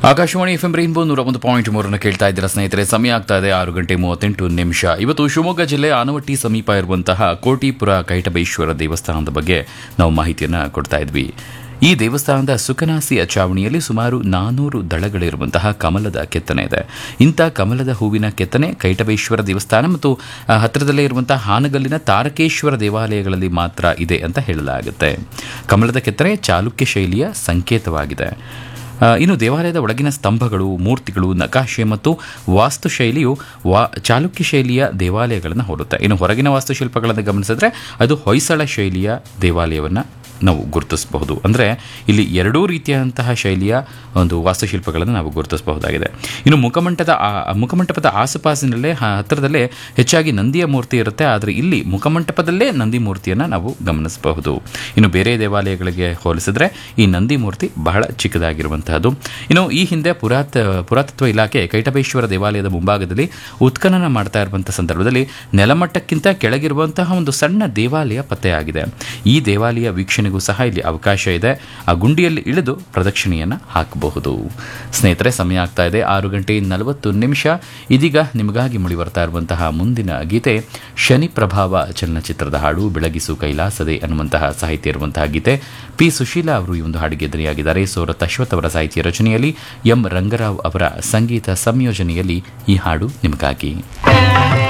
Akashvani F M rainbow ನೂರ ಒಂದು point ಮೂರನ್ನು ಕೇಳ್ತಾ ಇದ್ದೀರಾ ಸ್ನೇಹಿತರೆ ಸಮಯ ಆಗ್ತಾ ಇದೆ ಆರು ಗಂಟೆ ಮೂವತ್ತೆಂಟು ನಿಮಿಷ ಇವತ್ತು ಶಿವಮೊಗ್ಗ ಜಿಲ್ಲೆ ಆನವಟ್ಟಿ ಸಮೀಪ ಇರುವಂತಹ ಕೋಟಿಪುರ ಕೈಟಬೇಶ್ವರ ದೇವಸ್ಥಾನದ ಬಗ್ಗೆ ನಾವು ಮಾಹಿತಿಯನ್ನು ಕೊಡ್ತಾ ಇದ್ವಿ ಈ ದೇವಸ್ಥಾನದ ಸುಕನಾಸಿ ಚಾವಣಿಯಲ್ಲಿ ಸುಮಾರು ನಾನೂರು ದಳಗಳಿರುವಂತಹ ಕಮಲದ ಕೆತ್ತನೆ ಇದೆ ಇಂಥ ಕಮಲದ ಹೂವಿನ ಕೆತ್ತನೆ ಕೈಟಬೇಶ್ವರ ದೇವಸ್ಥಾನ ಮತ್ತು ಆ, ಹತ್ತಿರದಲ್ಲೇ ಇರುವಂತಹ ಹಾನಗಲ್ಲಿನ ತಾರಕೇಶ್ವರ ದೇವಾಲಯಗಳಲ್ಲಿ ಮಾತ್ರ ಇದೆ ಅಂತ ಹೇಳಲಾಗುತ್ತೆ ಕಮಲದ ಕೆತ್ತನೆ ಚಾಲುಕ್ಯ ಶೈಲಿಯ ಸಂಕೇತವಾಗಿದೆ ಆ, ಇನ್ನು ದೇವಾಲಯದ ಒಳಗಿನ ಸ್ತಂಭಗಳು ಮೂರ್ತಿಗಳು ನಕಾಶೆ ಮತ್ತು ವಾಸ್ತುಶೈಲಿಯು ವಾ ಚಾಲುಕ್ಯ ಶೈಲಿಯ ದೇವಾಲಯಗಳನ್ನು ಹೋಲುತ್ತೆ ಇನ್ನು ಹೊರಗಿನ ವಾಸ್ತುಶಿಲ್ಪಗಳನ್ನು ಗಮನಿಸಿದ್ರೆ ಅದು ಹೊಯ್ಸಳ ಶೈಲಿಯ ದೇವಾಲಯವನ್ನು ನಾವು ಗುರುತಿಸಬಹುದು ಅಂದರೆ ಇಲ್ಲಿ ಎರಡೂ ರೀತಿಯಾದಂತಹ ಶೈಲಿಯ ಒಂದು ವಾಸ್ತುಶಿಲ್ಪಗಳನ್ನು ನಾವು ಗುರುತಿಸಬಹುದಾಗಿದೆ ಇನ್ನು ಮುಖಮಂಟದ ಆ- ಮುಖಮಂಟಪದ ಆಸುಪಾಸಿನಲ್ಲೇ ಹ- ಹತ್ತಿರದಲ್ಲೇ ಹೆಚ್ಚಾಗಿ ನಂದಿಯ ಮೂರ್ತಿ ಇರುತ್ತೆ ಆದರೆ ಇಲ್ಲಿ ಮುಖಮಂಟಪದಲ್ಲೇ ನಂದಿ ಮೂರ್ತಿಯನ್ನು ನಾವು ಗಮನಿಸಬಹುದು ಇನ್ನು ಬೇರೆ ದೇವಾಲಯಗಳಿಗೆ ಹೋಲಿಸಿದ್ರೆ ಈ ನಂದಿ ಮೂರ್ತಿ ಬಹಳ ಚಿಕ್ಕದಾಗಿರುವಂತಹದ್ದು ಇನ್ನು ಈ ಹಿಂದೆ ಪುರಾತ ಪುರಾತತ್ವ ಇಲಾಖೆ ಕೈಟಬೇಶ್ವರ ದೇವಾಲಯದ ಮುಂಭಾಗದಲ್ಲಿ ಉತ್ಖನನ ಮಾಡ್ತಾ ಇರುವಂತಹ ಸಂದರ್ಭದಲ್ಲಿ ನೆಲಮಟ್ಟಕ್ಕಿಂತ ಕೆಳಗಿರುವಂತಹ ಒಂದು ಸಣ್ಣ ದೇವಾಲಯ ಪತ್ತೆಯಾಗಿದೆ ಈ ದೇವಾಲಯ ವೀಕ್ಷಣೆಗೂ ಸಹ ಇಲ್ಲಿ ಅವಕಾಶ ಇದೆ ಆ ಗುಂಡಿಯಲ್ಲಿ ಇಳಿದು ಪ್ರದಕ್ಷಿಣೆಯನ್ನು ಹಾಕಬಹುದು ಸ್ನೇಹಿತರೆ ಸಮಯ ಆಗ್ತಾ ಇದೆ ಆರು ಗಂಟೆ ನಲವತ್ತು ನಿಮಿಷ ಇದೀಗ ನಿಮಗಾಗಿ ಮುಡಿ ಬರ್ತಾ ಇರುವಂತಹ ಮುಂದಿನ ಗೀತೆ ಶನಿ ಪ್ರಭಾವ ಚಲನಚಿತ್ರದ ಹಾಡು ಬೆಳಗಿಸು ಕೈಲಾಸದೆ ಅನ್ನುವಂತಹ ಸಾಹಿತ್ಯ ಇರುವಂತಹ ಗೀತೆ ಪಿ ಸುಶೀಲಾ ಅವರು ಈ ಒಂದು ಹಾಡಿಗೆ ಧ್ವನಿಯಾಗಿದ್ದಾರೆ ಸೋರತ್ ಅಶ್ವಥ್ ಅವರ ಸಾಹಿತ್ಯ ರಚನೆಯಲ್ಲಿ ಎಂ ರಂಗರಾವ್ ಅವರ ಸಂಗೀತ ಸಂಯೋಜನೆಯಲ್ಲಿ ಈ ಹಾಡು ನಿಮಗಾಗಿ